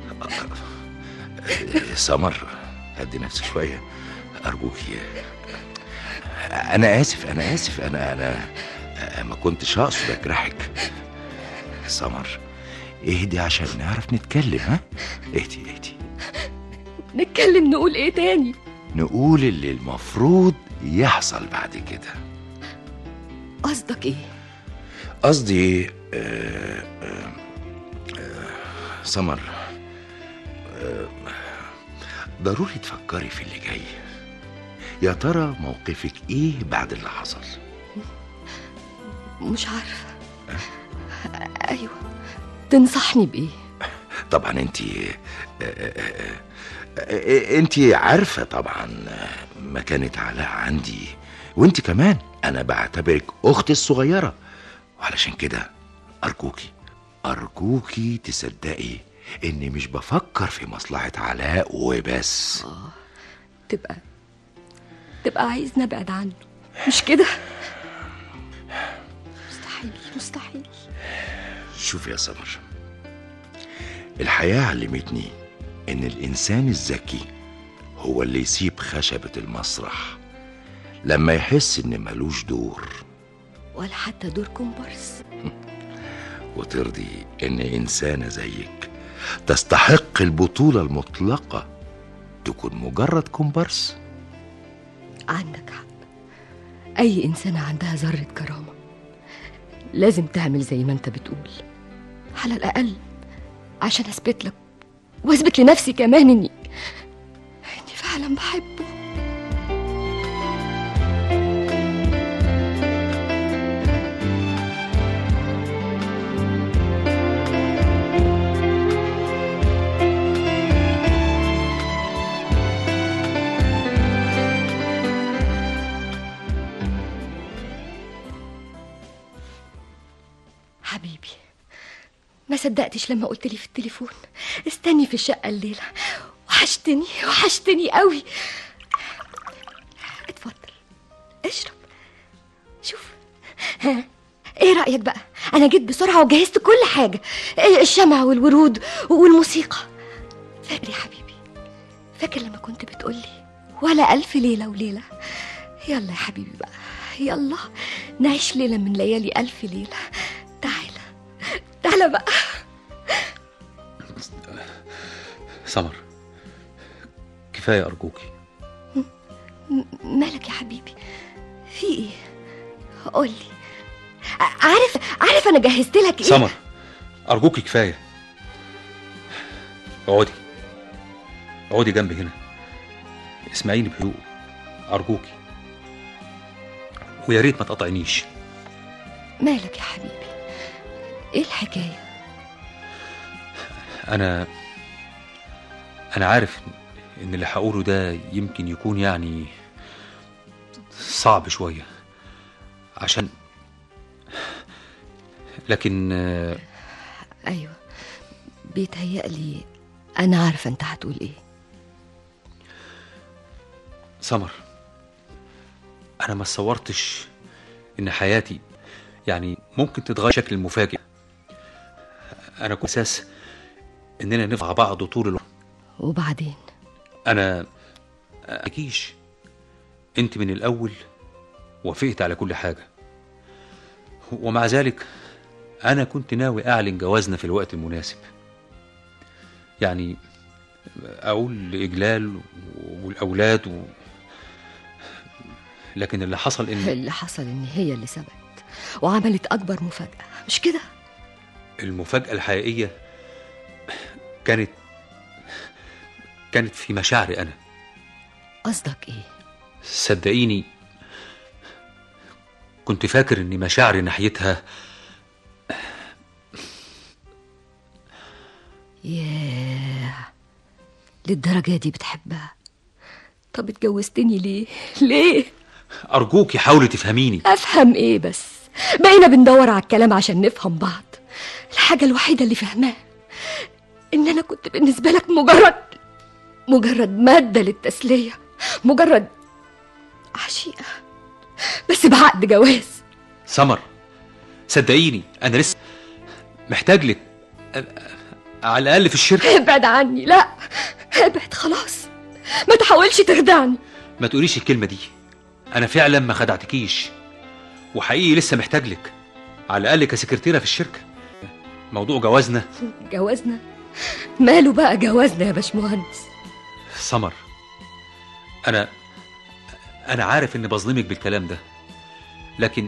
سمر هدي نفسك شويه ارجوكي انا اسف انا اسف انا انا ما كنتش اقصد اجرحك سمر اهدي عشان نعرف نتكلم ها اهدي اهدي نتكلم نقول ايه تاني نقول اللي المفروض يحصل بعد كده قصدك ايه قصدي آه، آه، آه، سمر آه، ضروري تفكري في اللي جاي يا ترى موقفك ايه بعد اللي حصل مش عارفه ايوه تنصحني بايه طبعا انت انت عارفه طبعا مكانة علاء عندي وانت كمان انا بعتبرك اختي الصغيره وعلشان كده ارجوكي ارجوكي تصدقي اني مش بفكر في مصلحه علاء وبس تبقى تبقى عايز نبعد عنه مش كده مستحيل مستحيل شوف يا سمر الحياة علمتني إن الإنسان الذكي هو اللي يسيب خشبة المسرح لما يحس إن ملوش دور ولا حتى دور كومبارس وترضي إن إنسانة زيك تستحق البطولة المطلقة تكون مجرد كومبارس عندك حق أي إنسانة عندها ذرة كرامة لازم تعمل زي ما أنت بتقول على الأقل عشان أثبت لك وأثبت لنفسي كمان إني إني فعلا بحبه حبيبي ما صدقتش لما قلت لي في التليفون استني في الشقة الليلة وحشتني وحشتني قوي اتفضل اشرب شوف ها ايه رأيك بقى انا جيت بسرعة وجهزت كل حاجة إيه الشمع والورود والموسيقى فاكر يا حبيبي فاكر لما كنت بتقولي ولا ألف ليلة وليلة يلا يا حبيبي بقى يلا نعيش ليلة من ليالي ألف ليلة تعالى تعالى بقى سمر كفاية أرجوكي م- مالك يا حبيبي في ايه قولي ع- عارف عارف انا جهزت لك ايه سمر أرجوكي كفاية اقعدي اقعدي جنبي هنا اسمعيني بهدوء أرجوكي ويا ريت ما تقطعنيش مالك يا حبيبي ايه الحكايه أنا أنا عارف إن اللي هقوله ده يمكن يكون يعني صعب شوية عشان لكن آه، ايوه بيتهيألي انا عارفه انت هتقول ايه سمر أنا ما صورتش إن حياتي يعني ممكن تتغير بشكل مفاجئ أنا كنت أساس إننا نفع بعض طول الوقت وبعدين أنا أكيش أنت من الأول وافقت على كل حاجة ومع ذلك أنا كنت ناوي أعلن جوازنا في الوقت المناسب يعني أقول لإجلال والأولاد و... لكن اللي حصل إن اللي حصل ان هي اللي سبقت وعملت اكبر مفاجاه مش كده المفاجأة الحقيقية كانت كانت في مشاعري أنا قصدك ايه صدقيني كنت فاكر ان مشاعري ناحيتها ياه للدرجة دي بتحبها طب اتجوزتني ليه ليه ارجوكي حاولي تفهميني افهم ايه بس بقينا بندور على الكلام عشان نفهم بعض الحاجة الوحيدة اللي فهماها ان انا كنت بالنسبة لك مجرد مجرد مادة للتسلية مجرد عشيقة بس بعقد جواز سمر صدقيني انا لسه محتاج لك أ- على الاقل في الشركه ابعد عني لا ابعد خلاص ما تحاولش تخدعني ما تقوليش الكلمه دي انا فعلا ما خدعتكيش وحقيقي لسه محتاج لك على الاقل كسكرتيره في الشركه موضوع جوازنا جوازنا ماله بقى جوازنا يا باشمهندس سمر انا انا عارف اني بظلمك بالكلام ده لكن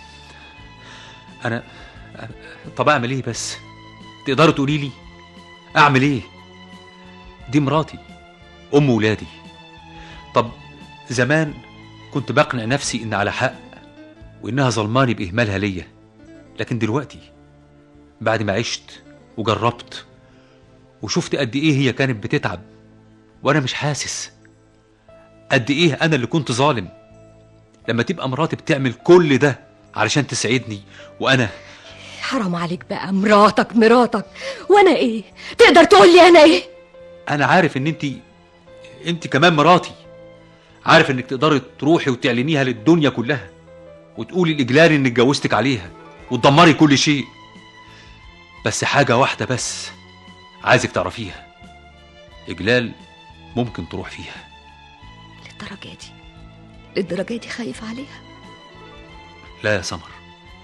انا طب اعمل ايه بس تقدروا تقولي لي اعمل ايه دي مراتي ام ولادي طب زمان كنت بقنع نفسي ان على حق وانها ظلماني باهمالها ليا لكن دلوقتي بعد ما عشت وجربت وشفت قد ايه هي كانت بتتعب وانا مش حاسس قد ايه انا اللي كنت ظالم لما تبقى مراتي بتعمل كل ده علشان تسعدني وانا حرام عليك بقى مراتك مراتك وانا ايه تقدر تقول لي انا ايه انا عارف ان انت انت كمان مراتي عارف انك تقدري تروحي وتعلنيها للدنيا كلها وتقولي الاجلال انك اتجوزتك عليها وتدمري كل شيء بس حاجه واحده بس عايزك تعرفيها اجلال ممكن تروح فيها للدرجة دي للدرجة دي خايف عليها لا يا سمر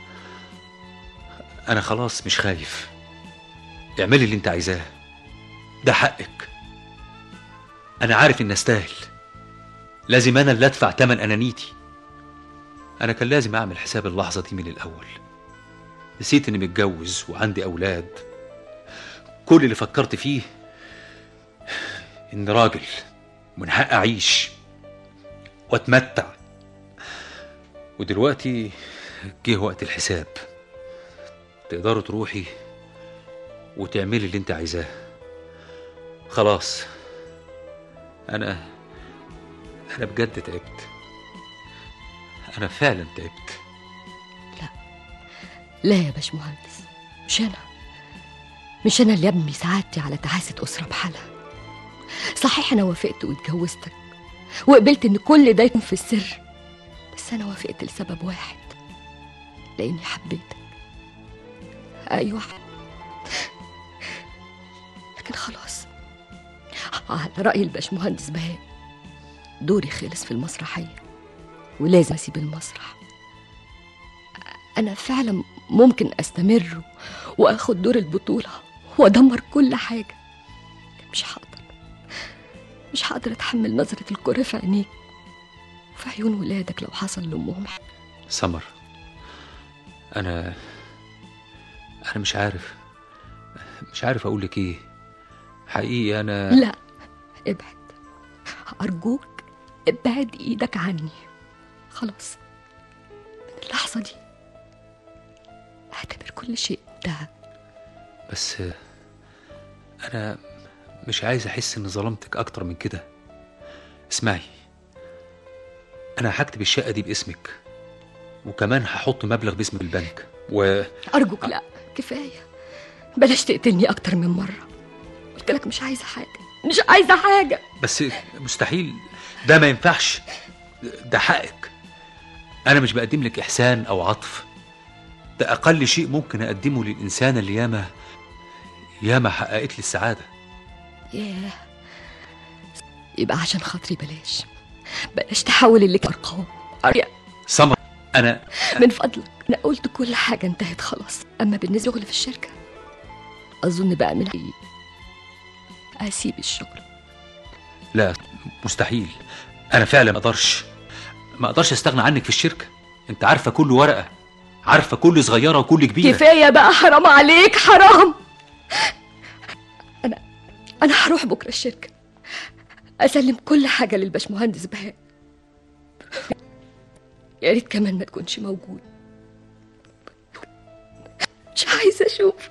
انا خلاص مش خايف اعملي اللي انت عايزاه ده حقك انا عارف ان استاهل لازم انا اللي ادفع تمن انانيتي انا كان لازم اعمل حساب اللحظه دي من الاول نسيت اني متجوز وعندي اولاد كل اللي فكرت فيه اني راجل ومن حق اعيش واتمتع ودلوقتي جه وقت الحساب تقدروا تروحي وتعملي اللي انت عايزاه خلاص انا انا بجد تعبت انا فعلا تعبت لا يا باشمهندس مش انا مش انا اللي ابني سعادتي على تعاسة اسرة بحالها صحيح انا وافقت واتجوزتك وقبلت ان كل ده يكون في السر بس انا وافقت لسبب واحد لاني حبيتك ايوه لكن خلاص على راي الباشمهندس بهاء دوري خلص في المسرحيه ولازم اسيب المسرح انا فعلا ممكن استمر واخد دور البطوله وادمر كل حاجه مش هقدر مش هقدر اتحمل نظره الكره في عينيك وفي عيون ولادك لو حصل لامهم سمر انا انا مش عارف مش عارف اقول لك ايه حقيقي انا لا ابعد ارجوك ابعد ايدك عني خلاص من اللحظه دي اعتبر كل شيء انتهى بس انا مش عايز احس اني ظلمتك اكتر من كده اسمعي انا هكتب الشقه دي باسمك وكمان هحط مبلغ باسم البنك و ارجوك لا كفايه بلاش تقتلني اكتر من مره قلت لك مش عايزه حاجه مش عايزه حاجه بس مستحيل ده ما ينفعش ده حقك انا مش بقدم لك احسان او عطف ده اقل شيء ممكن اقدمه للانسان اللي ياما ياما حققت لي السعاده ياه يبقى عشان خاطري بلاش بلاش تحول اللي كان ارقام أريا سمر انا من فضلك انا قلت كل حاجه انتهت خلاص اما بالنسبه لشغلي في الشركه اظن بعمل ايه اسيب الشغل لا مستحيل انا فعلا ما اقدرش ما اقدرش استغنى عنك في الشركه انت عارفه كل ورقه عارفه كل صغيره وكل كبيره كفايه بقى حرام عليك حرام انا انا هروح بكره الشركه اسلم كل حاجه للباشمهندس بهاء يا ريت كمان ما تكونش موجود مش عايزه اشوف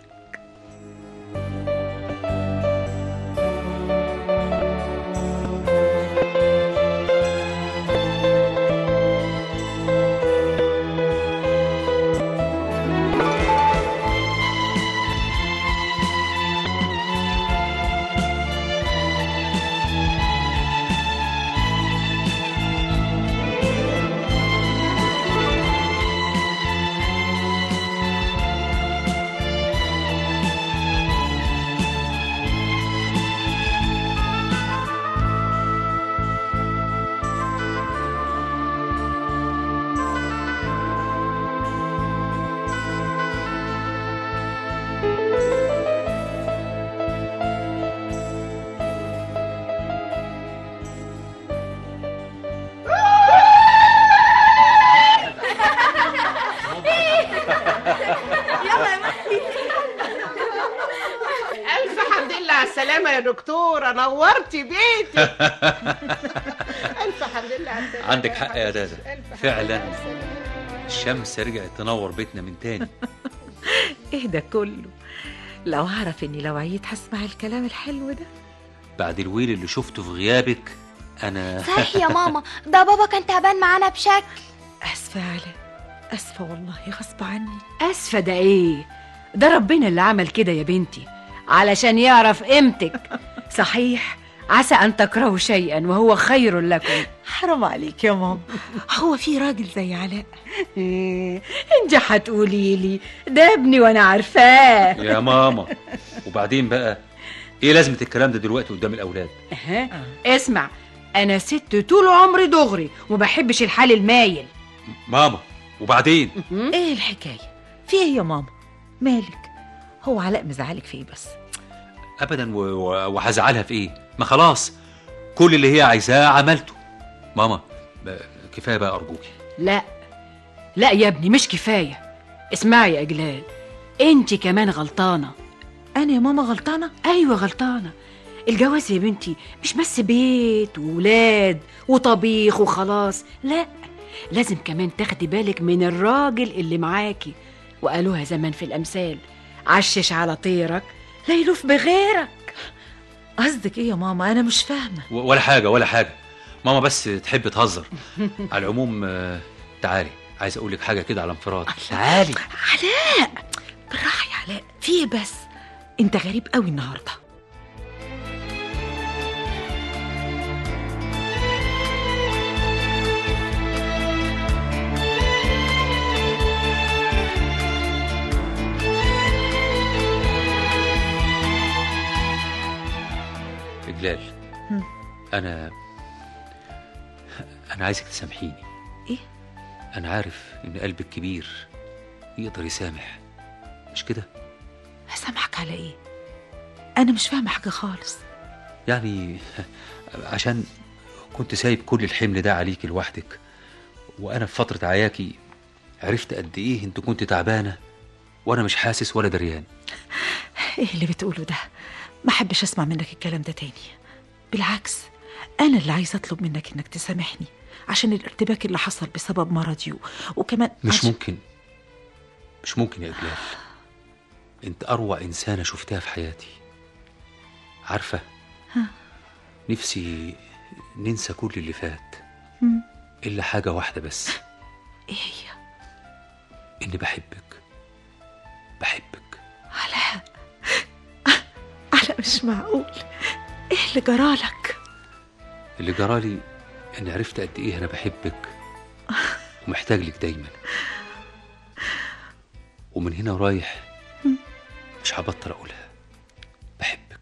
يلا يا مهدي ألف حمد لله على السلامة يا دكتورة نورتي بيتي ألف حمد لله على السلامة عندك حق يا دادا ألف حمد فعلا لله على السلامة. الشمس رجعت تنور بيتنا من تاني ايه ده كله لو اعرف اني لو عييت هسمع الكلام الحلو ده بعد الويل اللي شفته في غيابك انا صحيح يا ماما ده بابا كان تعبان معانا بشكل اسفه يا علاء اسفه والله غصب عني اسفه ده ايه ده ربنا اللي عمل كده يا بنتي علشان يعرف قيمتك صحيح عسى ان تكرهوا شيئا وهو خير لكم حرام عليك يا ماما هو في راجل زي علاء إيه انت هتقولي لي ده ابني وانا عارفاه يا ماما وبعدين بقى ايه لازمه الكلام ده دلوقتي قدام الاولاد أها. اسمع انا ست طول عمري دغري وما بحبش الحال المايل ماما وبعدين ايه الحكايه في ايه يا ماما مالك هو علاء مزعلك في ايه بس ابدا و- و- وهزعلها في ايه ما خلاص كل اللي هي عايزاه عملته ماما ب- كفايه بقى ارجوكي لا لا يا ابني مش كفايه اسمعي يا اجلال انت كمان غلطانه انا يا ماما غلطانه ايوه غلطانه الجواز يا بنتي مش بس بيت وولاد وطبيخ وخلاص لا لازم كمان تاخدي بالك من الراجل اللي معاكي وقالوها زمان في الامثال عشش على طيرك لا يلوف بغيرك قصدك ايه يا ماما انا مش فاهمه و- ولا حاجه ولا حاجه ماما بس تحب تهزر على العموم آه، تعالي عايز اقول لك حاجه كده على انفراد تعالي علاء بالراحه يا علاء في ايه بس انت غريب قوي النهارده إجلال هم. أنا أنا عايزك تسامحيني إيه؟ أنا عارف إن قلبك كبير يقدر يسامح مش كده؟ هسامحك على ايه انا مش فاهمه حاجه خالص يعني عشان كنت سايب كل الحمل ده عليك لوحدك وأنا في فترة عياكي عرفت قد إيه أنت كنت تعبانة وأنا مش حاسس ولا دريان ايه اللي بتقوله ده ما احبش اسمع منك الكلام ده تاني بالعكس انا اللي عايزه اطلب منك انك تسامحني عشان الارتباك اللي حصل بسبب مرضي و... وكمان مش عشان... ممكن مش ممكن يا إجلال أنت أروع إنسانة شفتها في حياتي عارفة ها. نفسي ننسى كل اللي فات مم. إلا حاجة واحدة بس ايه هي إني بحبك بحبك علاء علاء مش معقول ايه اللي جرالك اللي جرالي إني عرفت قد إيه أنا بحبك ومحتاج لك دايما ومن هنا ورايح مش هبطل أقولها بحبك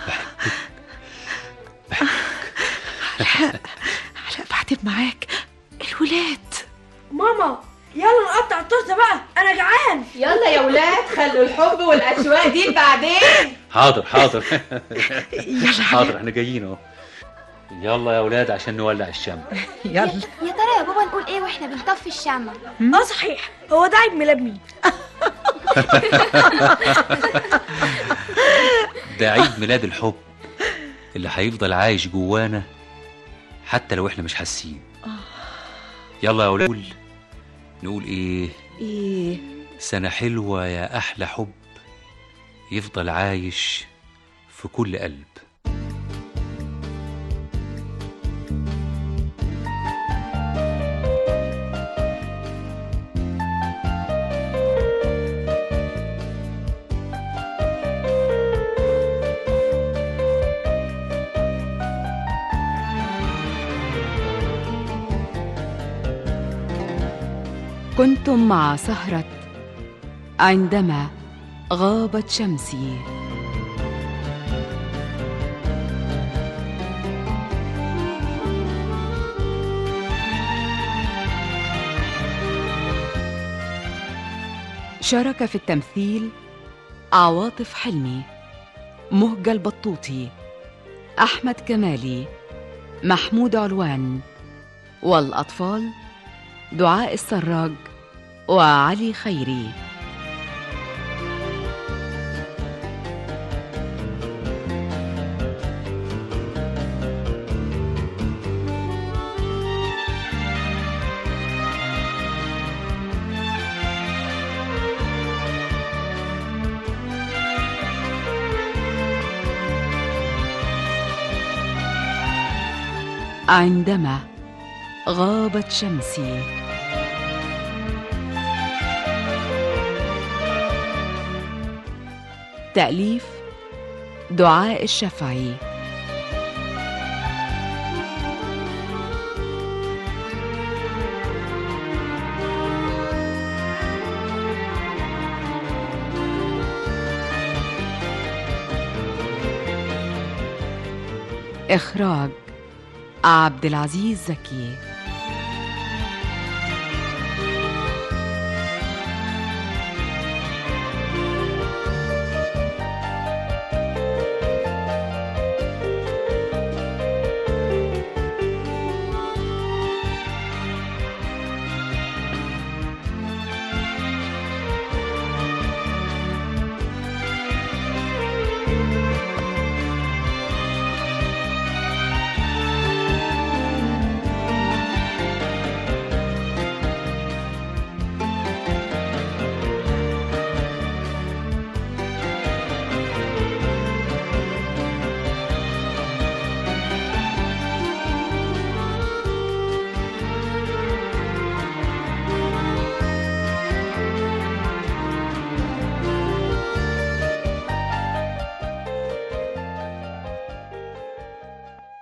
علاء علاء بعدين معاك الولاد ماما يلا نقطع التورته بقى انا جعان يلا يا ولاد خلوا الحب والاشواق دي بعدين حاضر حاضر يلا حاضر احنا جايين اهو يلا يا اولاد عشان نولع الشمع يلا يا ترى يا بابا نقول ايه واحنا بنطفي الشمع اه صحيح هو ده عيد ميلاد مين ده عيد ميلاد الحب اللي هيفضل عايش جوانا حتى لو احنا مش حاسين يلا يا ولاد نقول نقول ايه ايه سنة حلوة يا أحلى حب يفضل عايش في كل قلب كنتم مع سهرة عندما غابت شمسي شارك في التمثيل عواطف حلمي مهجة البطوطي أحمد كمالي محمود علوان والأطفال دعاء السراج وعلي خيري عندما غابت شمسي تأليف دعاء الشفعي إخراج عبد العزيز زكي